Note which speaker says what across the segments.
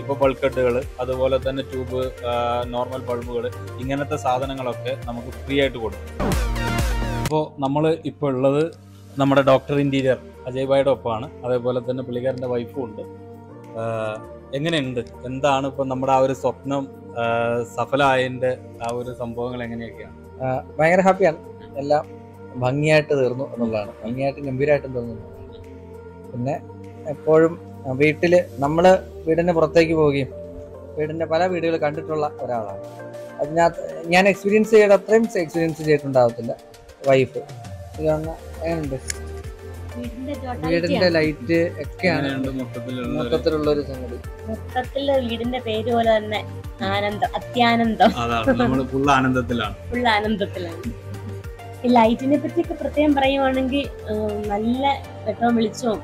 Speaker 1: ഇപ്പോൾ ബൾക്കട്ടുകൾ അതുപോലെ തന്നെ ട്യൂബ് നോർമൽ ബൾബുകൾ ഇങ്ങനത്തെ സാധനങ്ങളൊക്കെ നമുക്ക് ഫ്രീ ആയിട്ട് കൊടുക്കും അപ്പോൾ നമ്മൾ ഇപ്പോൾ ഉള്ളത് നമ്മുടെ ഡോക്ടർ ഇൻറ്റീരിയർ അജയ് ഭായിയുടെ ഒപ്പമാണ് അതേപോലെ തന്നെ പുള്ളിക്കാരൻ്റെ വൈഫും ഉണ്ട് ആഹ് എങ്ങനെയുണ്ട് എന്താണ് ഇപ്പം നമ്മുടെ ആ ഒരു സ്വപ്നം ആഹ് സഫലമായതിൻ്റെ ആ ഒരു സംഭവങ്ങൾ എങ്ങനെയൊക്കെയാണ്
Speaker 2: ആ, ഭയങ്കര ഹാപ്പിയാണ് എല്ലാം ഭംഗിയായിട്ട് തീർന്നു എന്നുള്ളതാണ് ഭംഗിയായിട്ട് ഗംഭീരമായിട്ടും തീർന്നു എന്നുള്ളതാണ്. പിന്നെ എപ്പോഴും വീട്ടിൽ നമ്മൾ വീടിന് പുറത്തേക്ക് പോവുകയും വീടിൻ്റെ പല വീടുകൾ കണ്ടിട്ടുള്ള ഒരാളാണ് അതിനകത്ത് ഞാൻ എക്സ്പീരിയൻസ് ചെയ്ത അത്രയും എക്സ്പീരിയൻസ് ചെയ്തിട്ടുണ്ടാവത്തില്ല വൈഫ് എങ്ങനെയുണ്ട്
Speaker 3: വീടിന്റെ
Speaker 2: വീടിന്റെ
Speaker 3: totality ആണ്.
Speaker 2: ലൈറ്റ് ഒക്കെയാണ്
Speaker 1: എങ്ങനെയുണ്ട് മൊത്തത്തിലുള്ള ഒരു-
Speaker 2: മൊത്തത്തിലുള്ള ഒരു സംഗതി
Speaker 3: മൊത്തത്തില് വീടിന്റെ പേര് പോലെ തന്നെ ആനന്ദം അത്യാനന്ദം
Speaker 1: അതാണ് നമ്മൾ ഫുൾ ആനന്ദത്തിലാണ്
Speaker 3: ഫുൾ ആനന്ദത്തിലാണ് ഈ ലൈറ്റിനെ പറ്റിയൊക്കെ പ്രത്യേകം പറയുവാണെങ്കിൽ ഉം, നല്ല വെട്ടവും വെളിച്ചവും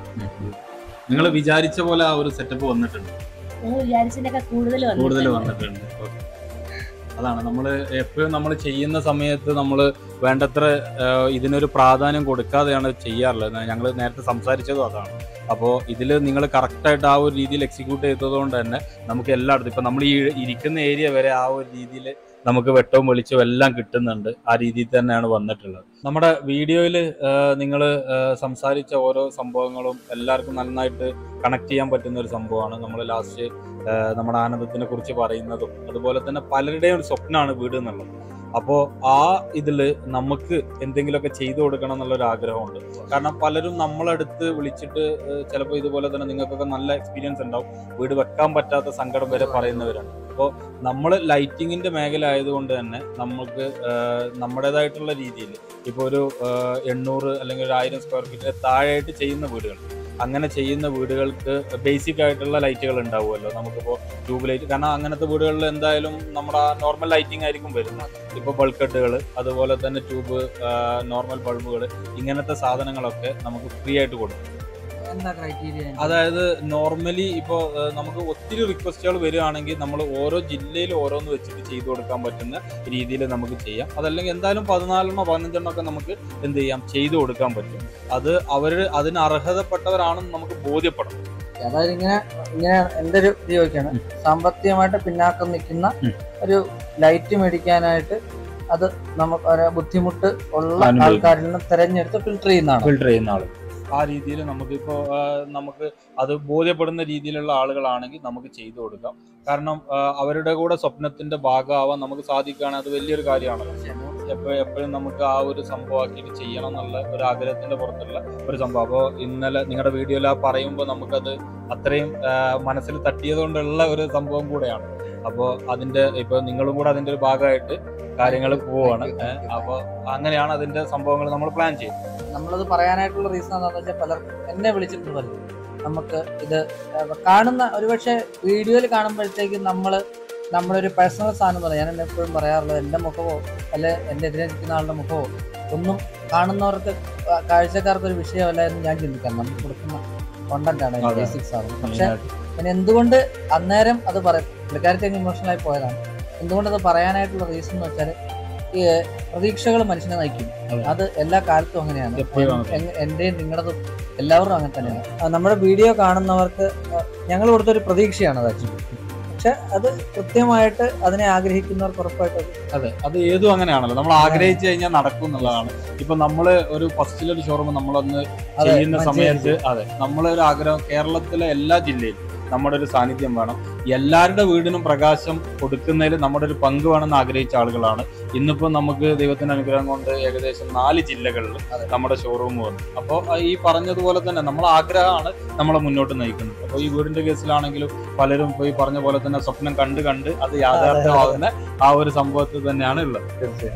Speaker 1: നിങ്ങൾ വിചാരിച്ച പോലെ ആ ഒരു സെറ്റപ്പ് വന്നിട്ടുണ്ട്
Speaker 3: ഞങ്ങൾ വിചാരിച്ചതിനൊക്കെ കൂടുതൽ
Speaker 1: കൂടുതൽ
Speaker 3: വന്നിട്ടുണ്ട്
Speaker 1: വന്നിട്ടുണ്ട് Okay. അതാണ് നമ്മൾ എപ്പോഴും നമ്മൾ ചെയ്യുന്ന സമയത്ത് നമ്മൾ വേണ്ടത്ര ആഹ്, ഇതിനൊരു പ്രാധാന്യം കൊടുക്കാതെയാണ് ചെയ്യാറുള്ളത് ഞങ്ങൾ നേരത്തെ സംസാരിച്ചതും അതാണ് അപ്പോൾ ഇതിൽ നിങ്ങൾ കറക്റ്റായിട്ട് ആ ഒരു രീതിയിൽ എക്സിക്യൂട്ട് ചെയ്തതുകൊണ്ട് തന്നെ നമുക്ക് എല്ലായിടത്തും ഇപ്പം നമ്മൾ ഈ ഇരിക്കുന്ന ഏരിയ വരെ ആ ഒരു രീതിയിൽ നമുക്ക് വെട്ടവും വെളിച്ചവും എല്ലാം കിട്ടുന്നുണ്ട് ആ രീതിയിൽ തന്നെയാണ് വന്നിട്ടുള്ളത് നമ്മുടെ വീഡിയോയിൽ നിങ്ങൾ സംസാരിച്ച ഓരോ സംഭവങ്ങളും എല്ലാവർക്കും നന്നായിട്ട് കണക്ട് ചെയ്യാൻ പറ്റുന്ന ഒരു സംഭവമാണ് നമ്മൾ ലാസ്റ്റ് നമ്മുടെ ആനന്ദത്തിനെ കുറിച്ച് പറയുന്നതും അതുപോലെ തന്നെ പലരുടെയും ഒരു സ്വപ്നമാണ് വീട് എന്നുള്ളത് അപ്പോൾ ആ ഇതിൽ നമുക്ക് എന്തെങ്കിലുമൊക്കെ ചെയ്തു കൊടുക്കണം എന്നുള്ളൊരു ആഗ്രഹമുണ്ട് കാരണം പലരും നമ്മളടുത്ത് വിളിച്ചിട്ട് ചിലപ്പോൾ ഇതുപോലെ തന്നെ നിങ്ങൾക്കൊക്കെ നല്ല എക്സ്പീരിയൻസ് ഉണ്ടാവും വീട് വെക്കാൻ പറ്റാത്ത സങ്കടം വരെ പറയുന്നവരാണ് അപ്പോൾ നമ്മൾ ലൈറ്റിങ്ങിന്റെ മേഖല ആയതുകൊണ്ട് തന്നെ നമുക്ക് ആഹ്, നമ്മുടേതായിട്ടുള്ള രീതിയിൽ ഇപ്പോൾ ഒരു ആഹ്, എണ്ണൂറ് അല്ലെങ്കിൽ ഒരു ആയിരം സ്ക്വയർ ഫീറ്റിന് താഴെയായിട്ട് ചെയ്യുന്ന വീടുകൾ അങ്ങനെ ചെയ്യുന്ന വീടുകൾക്ക് ബേസിക് ആയിട്ടുള്ള ലൈറ്റുകൾ ഉണ്ടാവുമല്ലോ നമുക്കിപ്പോൾ ട്യൂബ് ലൈറ്റ് കാരണം അങ്ങനത്തെ വീടുകളിൽ എന്തായാലും നമ്മുടെ നോർമൽ ലൈറ്റിംഗ് ആയിരിക്കും വരുന്നത് ഇപ്പോൾ ബൾക്കട്ടുകൾ അതുപോലെ തന്നെ ട്യൂബ് നോർമൽ ബൾബുകൾ ഇങ്ങനത്തെ സാധനങ്ങളൊക്കെ നമുക്ക് ഫ്രീ ആയിട്ട് കൊടുക്കും
Speaker 2: എന്താ ക്രൈറ്റീരിയ
Speaker 1: അതായത് നോർമലി ഇപ്പോൾ നമുക്ക് ഒത്തിരി റിക്വസ്റ്റുകൾ വരികയാണെങ്കിൽ നമ്മൾ ഓരോ ജില്ലയിൽ ഓരോന്ന് വെച്ചിട്ട് ചെയ്തു കൊടുക്കാൻ പറ്റുന്ന രീതിയിൽ നമുക്ക് ചെയ്യാം അതല്ലെങ്കിൽ എന്തായാലും പതിനാലെണ്ണോ പതിനഞ്ചെണ്ണോ ഒക്കെ നമുക്ക് എന്ത് ചെയ്യാം ചെയ്തു കൊടുക്കാൻ പറ്റും അത് അവർ അതിന് അർഹതപ്പെട്ടവരാണെന്ന് നമുക്ക് ബോധ്യപ്പെടണം
Speaker 2: അതായത് ഇങ്ങനെ ഇങ്ങനെ എന്റെ ഒരു ഇത് ചോദിക്കാണ്
Speaker 1: ഉം.
Speaker 2: സാമ്പത്തികമായിട്ട് പിന്നാക്കം നിൽക്കുന്ന
Speaker 1: ഉം.
Speaker 2: ഒരു ലൈറ്റ് മേടിക്കാനായിട്ട് അത് നമുക്ക് ഒരു ബുദ്ധിമുട്ട് ഉള്ള
Speaker 1: അനുഭവിക്കും.
Speaker 2: ആൾക്കാരിൽ നിന്ന് തെരഞ്ഞെടുത്ത് ഫിൽട്ടർ ചെയ്യുന്നതാണ്
Speaker 1: ഫിൽട്ടർ ചെയ്യുന്ന ആൾ ആ രീതിയിൽ നമുക്കിപ്പോൾ നമുക്ക് അത് ബോധ്യപ്പെടുന്ന രീതിയിലുള്ള ആളുകളാണെങ്കിൽ നമുക്ക് ചെയ്തു കൊടുക്കാം കാരണം ആ, അവരുടെ കൂടെ സ്വപ്നത്തിന്റെ ഭാഗമാവാൻ നമുക്ക് സാധിക്കുകയാണെങ്കിൽ അത് വലിയൊരു കാര്യമാണല്ലോ എപ്പോഴും എപ്പോഴും നമുക്ക് ആ ഒരു സംഭവമാക്കിയിട്ട് ചെയ്യണം എന്നുള്ള ഒരു ആഗ്രഹത്തിന്റെ പുറത്തുള്ള ഒരു സംഭവം അപ്പോൾ ഇന്നലെ നിങ്ങളുടെ വീഡിയോയിൽ ആ പറയുമ്പോൾ നമുക്കത് അത്രയും ആ, മനസ്സിൽ തട്ടിയത് കൊണ്ടുള്ള ഒരു സംഭവം കൂടെയാണ് അപ്പോൾ അതിന്റെ ഇപ്പൊ നിങ്ങളും കൂടെ അതിന്റെ ഒരു ഭാഗമായിട്ട് കാര്യങ്ങൾ പോവാണ് അപ്പോൾ അങ്ങനെയാണ് അതിന്റെ സംഭവങ്ങൾ നമ്മൾ പ്ലാൻ ചെയ്യുന്നത്
Speaker 2: നമ്മളത് പറയാനായിട്ടുള്ള റീസൺ എന്താണെന്ന് വെച്ചാൽ പലർക്കും എന്നെ വിളിച്ചിട്ട് പറയും നമുക്ക് ഇത് ഏഹ്, കാണുന്ന ഒരുപക്ഷെ വീഡിയോയിൽ കാണുമ്പോഴത്തേക്കും നമ്മൾ നമ്മുടെ ഒരു പേഴ്സണൽ സാധനം പറയാം ഞാൻ എപ്പോഴും പറയാറുള്ളത് എൻ്റെ മുഖമോ അല്ലെ എൻ്റെ എതിരെ നിൽക്കുന്ന ആളുടെ മുഖമോ ഒന്നും കാണുന്നവർക്ക് ആ, കാഴ്ചക്കാർക്ക് ഒരു വിഷയമല്ല എന്ന് ഞാൻ ചിന്തിക്കാം നമുക്ക് കൊടുക്കുന്ന കോണ്ടന്റ് ആണ്
Speaker 1: അതെ.
Speaker 2: ബേസിക്സ് ആണ് പക്ഷെ പിന്നെ എന്തുകൊണ്ട് അന്നേരം അത് പറയും പുള്ളിക്കാരത്തെ ഇമോഷണൽ ആയി പോയതാണ് എന്തുകൊണ്ട് അത് പറയാനായിട്ടുള്ള റീസൺ എന്ന് വെച്ചാൽ ഈ പ്രതീക്ഷകൾ മനുഷ്യനെ നയിക്കും
Speaker 1: അതെ.
Speaker 2: അത് എല്ലാ കാലത്തും അങ്ങനെയാണ്
Speaker 1: എപ്പോഴും അങ്ങനെ.
Speaker 2: എൻ- എന്റെയും നിങ്ങളുടെതും എല്ലാവരും അങ്ങനെ തന്നെയാണ് ആ, നമ്മുടെ വീഡിയോ കാണുന്നവർക്ക് ഞങ്ങൾ കൊടുത്തൊരു പ്രതീക്ഷയാണ് അത് ആക്ച്വലി പക്ഷെ അത് കൃത്യമായിട്ട് അതിനെ ആഗ്രഹിക്കുന്നവർക്ക് ഉറപ്പായിട്ട് അത്
Speaker 1: അതെ അത് ഏതും അങ്ങനെയാണല്ലോ നമ്മൾ ആഗ്രഹിച്ചു കഴിഞ്ഞാൽ നടക്കും എന്നുള്ളതാണ് ഇപ്പൊ നമ്മള് ഒരു ഫസ്റ്റിലൊരു ഷോറൂം നമ്മളൊന്ന്
Speaker 2: അതെ,
Speaker 1: ചെയ്യുന്ന
Speaker 2: മഞ്ചേരി.
Speaker 1: സമയത്ത് അതെ നമ്മളെ ഒരു ആഗ്രഹം കേരളത്തിലെ എല്ലാ ജില്ലയിലും നമ്മുടെ ഒരു സാന്നിധ്യം വേണം എല്ലാവരുടെ വീടിനും പ്രകാശം കൊടുക്കുന്നതിൽ നമ്മുടെ ഒരു പങ്ക് വേണമെന്ന് ആഗ്രഹിച്ച ആളുകളാണ് ഇന്നിപ്പോ നമുക്ക് ദൈവത്തിന്റെ അനുഗ്രഹം കൊണ്ട് ഏകദേശം നാല് ജില്ലകളിൽ
Speaker 2: അതെ.
Speaker 1: നമ്മുടെ ഷോറൂം വന്നു അപ്പോൾ ഈ പറഞ്ഞതുപോലെ തന്നെ നമ്മളെ ആഗ്രഹമാണ് നമ്മളെ മുന്നോട്ട് നയിക്കുന്നത് അപ്പോൾ ഈ വീടിന്റെ കേസിലാണെങ്കിലും പലരും ഇപ്പോൾ ഈ പറഞ്ഞ പോലെ തന്നെ സ്വപ്നം കണ്ട് കണ്ട് അത് യാഥാർത്ഥ്യമാകുന്ന ആ ഒരു സംഭവത്തിൽ തന്നെയാണ് ഉള്ളത്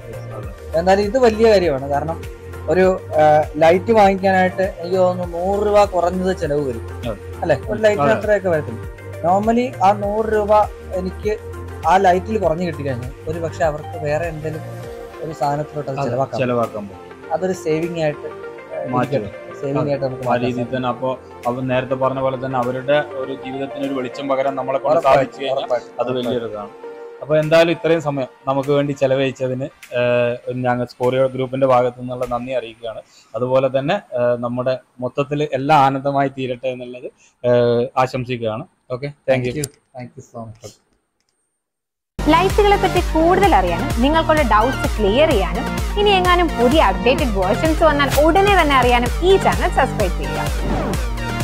Speaker 2: എന്നാലും ഇത് വലിയ കാര്യമാണ് കാരണം ഒരു ലൈറ്റ് വാങ്ങിക്കാനായിട്ട് എനിക്ക് തോന്നുന്നു നൂറ് രൂപ കുറഞ്ഞത് ചെലവ് വരും
Speaker 1: അതെ.
Speaker 2: അല്ലെ ഒരു ലൈറ്റിന്
Speaker 1: അതെ.
Speaker 2: അത്രയൊക്കെ വരത്തില്ല നോർമലി ആ നൂറ് രൂപ എനിക്ക് ആ ലൈറ്റിൽ കുറഞ്ഞു കിട്ടിക്കഴിഞ്ഞാൽ ഒരു പക്ഷെ അവർക്ക് വേറെ എന്തെങ്കിലും ഒരു സാധനത്തിലോട്ട് അത് ചെലവാക്കാം
Speaker 1: ചെലവാക്കാൻ പോകും
Speaker 2: അതൊരു സേവിങ് ആയിട്ട്
Speaker 1: മാറ്റി
Speaker 2: സേവിങ് ആയിട്ട് നമുക്ക്
Speaker 1: ആ
Speaker 2: മാറ്റാൻ
Speaker 1: രീതിയിൽ തന്നെ അപ്പോ അവർ നേരത്തെ പറഞ്ഞ പോലെ തന്നെ അവരുടെ ഒരു ജീവിതത്തിന് ഒരു വെളിച്ചം പകരം നമ്മളെ കൊണ്ട്
Speaker 2: ഉറപ്പായിട്ടും,
Speaker 1: സാധിച്ചു കഴിഞ്ഞാൽ
Speaker 2: ഉറപ്പായിട്ടും,
Speaker 1: അത് വലിയൊരു ഇതാണ് അപ്പൊ എന്തായാലും ഇത്രയും സമയം നമുക്ക് വേണ്ടി ചെലവഴിച്ചതിന് ഏഹ്, ഞങ്ങൾ സ്കോറിയോ ഗ്രൂപ്പിന്റെ ഭാഗത്തു നിന്നുള്ള നന്ദി അറിയിക്കുകയാണ് അതുപോലെ തന്നെ ഏഹ്, നമ്മുടെ മൊത്തത്തിൽ എല്ലാം ആനന്ദമായി തീരട്ടെ എന്നുള്ളത് ഏഹ്, ആശംസിക്കുകയാണ് okay thank you
Speaker 2: thank you so much
Speaker 4: ലൈറ്റുകളെ പറ്റി കൂടുതൽ അറിയാനും നിങ്ങൾക്കുള്ള ഡൗട്ട്സ് ക്ലിയർ ചെയ്യാനും ഇനി എങ്ങാനും പുതിയ അപ്ഡേറ്റഡ് വേർഷൻസ് വന്നാൽ ഉടനെ തന്നെ അറിയാനും ഈ ചാനൽ സബ്സ്ക്രൈബ് ചെയ്യുക